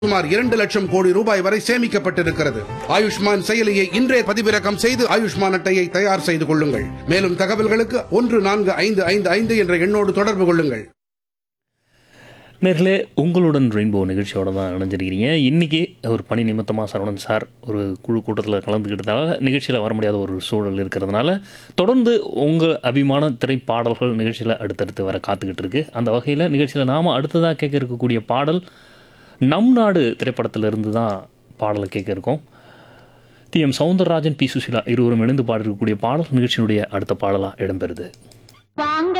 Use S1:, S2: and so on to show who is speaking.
S1: சுமார் இரண்டு லட்சம் கோடி ரூபாய் வரை சேமிக்கப்பட்டிருக்கிறது ஆயுஷ்மான் செயலியை இன்றே பதிவிறக்கம் செய்து ஆயுஷ்மான் அட்டையை தயார் செய்து கொள்ளுங்கள் மேலும் தகவல்களுக்கு ஒன்று நான்கு ஐந்து ஐந்து ஐந்து என்ற எண்ணோடு தொடர்பு கொள்ளுங்கள்
S2: நேர்களே உங்களுடன் ரெயின்போ நிகழ்ச்சியோட தான் இணைஞ்சிருக்கிறீங்க இன்றைக்கி ஒரு பணி நிமித்தமாக சரவணன் சார் ஒரு குழு கூட்டத்தில் கலந்துக்கிட்டதால நிகழ்ச்சியில் வர முடியாத ஒரு சூழல் இருக்கிறதுனால தொடர்ந்து உங்கள் அபிமான திரைப்பாடல்கள் நிகழ்ச்சியில் அடுத்தடுத்து வர காத்துக்கிட்டு இருக்கு அந்த வகையில் நிகழ்ச்சியில் நாம் அடுத்ததாக கேட்க இருக்கக்கூடிய பாடல் நம் நாடு திரைப்படத்திலிருந்து தான் பாடலை கேட்க இருக்கோம் T M Soundararajan P Susheela இருவரும் இணைந்து பாடிருக்கக்கூடிய பாடல் நிகழ்ச்சியினுடைய அடுத்த பாடலாக இடம்பெறுது
S3: வாங்க